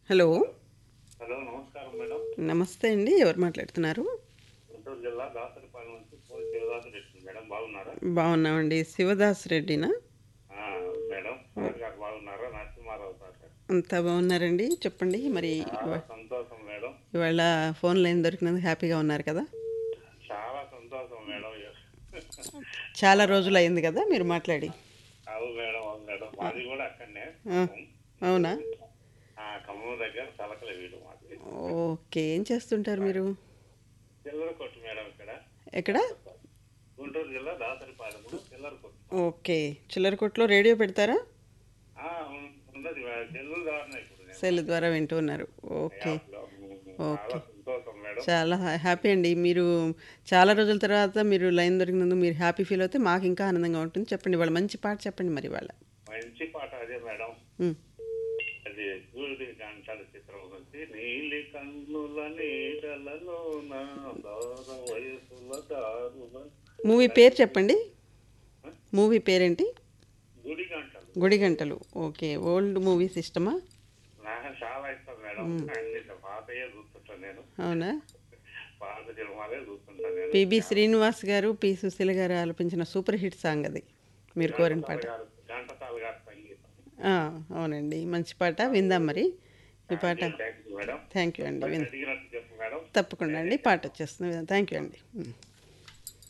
Hello hello నమస్కారం madam నమస్తే అండి ఎవరు మాట్లాడుతున్నారు గుంటూరు జిల్లా దాసరిపాలెం నుంచి పోలి శివదాసు రెడ్డి మేడం బాగున్నారా బాగున్నామండి శివదాస్ రెడ్డినా ఆ, మేడం సార్ గారు బాగున్నారా నరసింహారావు సార్ గారు అంతా బాగున్నారండి చెప్పండి మరి చాలా ఇవా- సంతోషం మేడం ఇవాళ ఫోన్ లైన్ దొరికినందుకు హ్యాపీగా ఉన్నారు కదా చాలా సంతోషం మేడం చాలా రోజులు అయింది కదా మీరు మాట్లాడి అవును మేడం అవును మేడం మాది కూడా అక్కడనే ఆ, అవునా ఆ, ఖమ్మం దగ్గర తలకల వీడు మాది ఓకే ఏం చేస్తుంటారు మీరు చిల్లర కొట్టు మేడం ఇక్కడ ఎక్కడ గుంటూరు జిల్లా దాసరిపాలెం చిల్లర కొట్టు ఓకే చిల్లర కొట్లో రేడియో పెడతారా ఆ, ఉన్- ఉన్నది మేడం చెల్లు దారిన ఇప్పుడు నేను సెల్ ద్వారా వింటూ ఉన్నారు ఓకే యాప్లో. చాలా సంతోషం మేడం చాలా హ్యా- హ్యాపీ అండి మీరు చాలా రోజుల తర్వాత మీరు లైన్ దొరికినందుకు మీరు హ్యాపీ ఫీల్ అవుతే మాకు ఇంకా ఆనందంగా ఉంటుంది చెప్పండి వాళ్ళ మంచి పాట చెప్పండి మరి వాళ్ళ మంచి పాట అదే మేడం అది సూర్యుడి గంటల చిత్రం వచ్చి నీలి కన్నుల నీడలలో నా దార వయసుల దారుల మూవీ పేరు చెప్పండి మూవీ పేరేంటి గుడి గంటలు గుడి గంటలు ఓకే ఓల్డ్ మూవీస్ ఇష్టమా నాకు చాలా ఇష్టం మేడం అన్ని పాతయే చూస్తుంటాను నేను అవునా పాత సినిమాలే చూస్తుంటాను నేను పిబి శ్రీనివాస్ గారు పి సుశీల గారు ఆలపించిన సూపర్ హిట్ సాంగ్ అది మీరు కోరిన పాట గారు ఘంటసాల గారి సంగీతం ఆ, అవునండి మంచి పాట విందాం మరి ఈ పాట thank you madam thank you అండి విన్ అడిగినట్టు చెప్పు మేడం తప్పకుండా అండి పాట వచ్చేస్తుంది థ్యాంక్ యూ అండి ఉమ్.